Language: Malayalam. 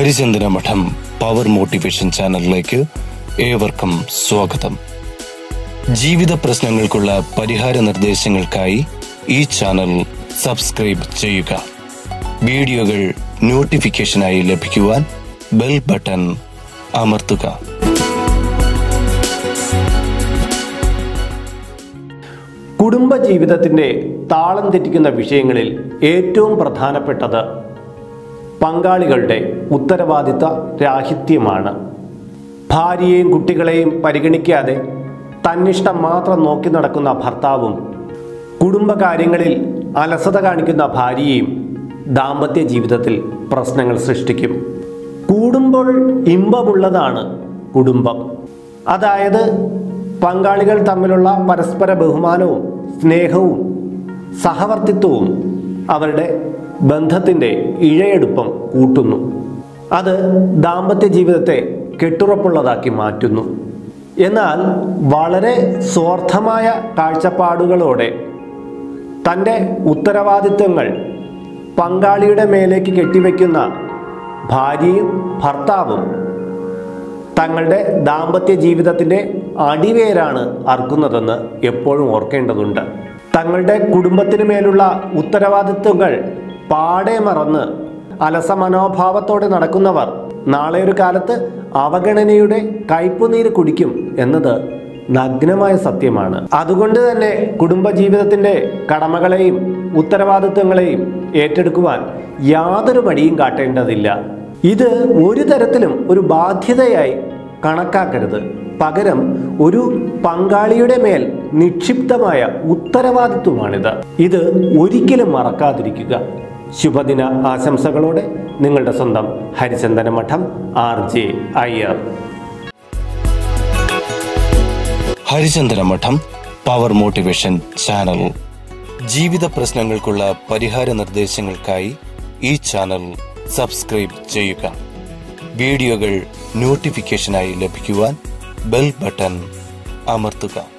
ഹരിചന്ദ്ര മഠം പവർ മോട്ടിവേഷൻ ചാനലിലേക്ക് ഏവർക്കും സ്വാഗതം ജീവിത പ്രശ്നങ്ങൾക്കുള്ള പരിഹാര നിർദ്ദേശങ്ങൾക്കായി ഈ ചാനൽ സബ്സ്ക്രൈബ് ചെയ്യുക വീഡിയോകൾ നോട്ടിഫിക്കേഷനായി ലഭിക്കുവാൻ ബെൽ ബട്ടൺ അമർത്തുക കുടുംബജീവിതത്തിന്റെ താളം തെറ്റിക്കുന്ന വിഷയങ്ങളിൽ ഏറ്റവും പ്രധാനപ്പെട്ടത് പങ്കാളികളുടെ ഉത്തരവാദിത്ത രാഹിത്യമാണ് ഭാര്യയെയും കുട്ടികളെയും പരിഗണിക്കാതെ തന്നിഷ്ടം മാത്രം നോക്കി നടക്കുന്ന ഭർത്താവും കുടുംബകാര്യങ്ങളിൽ അലസത കാണിക്കുന്ന ഭാര്യയും ദാമ്പത്യ ജീവിതത്തിൽ പ്രശ്നങ്ങൾ സൃഷ്ടിക്കും കൂടുമ്പോൾ ഇമ്പമുള്ളതാണ് കുടുംബം അതായത് പങ്കാളികൾ തമ്മിലുള്ള പരസ്പര ബഹുമാനവും സ്നേഹവും സഹവർത്തിത്വവും അവരുടെ ബന്ധത്തിൻ്റെ ഇഴയെടുപ്പം കൂട്ടുന്നു അത് ദാമ്പത്യ ജീവിതത്തെ കെട്ടുറപ്പുള്ളതാക്കി മാറ്റുന്നു എന്നാൽ വളരെ സ്വാർത്ഥമായ കാഴ്ചപ്പാടുകളോടെ തൻ്റെ ഉത്തരവാദിത്വങ്ങൾ പങ്കാളിയുടെ മേലേക്ക് കെട്ടിവെക്കുന്ന ഭാര്യയും ഭർത്താവും തങ്ങളുടെ ദാമ്പത്യ ജീവിതത്തിൻ്റെ അടിവേരാണ് അർക്കുന്നതെന്ന് എപ്പോഴും ഓർക്കേണ്ടതുണ്ട് തങ്ങളുടെ കുടുംബത്തിന് മേലുള്ള ഉത്തരവാദിത്വങ്ങൾ പാടെ മറന്ന് അലസമനോഭാവത്തോടെ നടക്കുന്നവർ നാളെ ഒരു കാലത്ത് അവഗണനയുടെ കയ്പുനീര് കുടിക്കും എന്നത് നഗ്നമായ സത്യമാണ് അതുകൊണ്ട് തന്നെ കുടുംബജീവിതത്തിൻ്റെ കടമകളെയും ഉത്തരവാദിത്വങ്ങളെയും ഏറ്റെടുക്കുവാൻ യാതൊരു മടിയും കാട്ടേണ്ടതില്ല ഇത് ഒരു തരത്തിലും ഒരു ബാധ്യതയായി കണക്കാക്കരുത് പകരം ഒരു പങ്കാളിയുടെ മേൽ നിക്ഷിപ്തമായ ഉത്തരവാദിത്വമാണിത് ഇത് ഒരിക്കലും മറക്കാതിരിക്കുക ശുഭദിന ആശംസകളോടെ നിങ്ങളുടെ സ്വന്തം ഹരിചന്ദന മഠം ആർ ജെ അയ്യർ ഹരിചന്ദ്ര മഠം പവർ മോട്ടിവേഷൻ ചാനൽ ജീവിത പ്രശ്നങ്ങൾക്കുള്ള പരിഹാര നിർദ്ദേശങ്ങൾക്കായി ഈ ചാനൽ സബ്സ്ക്രൈബ് ചെയ്യുക വീഡിയോകൾ നോട്ടിഫിക്കേഷനായി ലഭിക്കുവാൻ ബെൽ ബട്ടൺ അമർത്തുക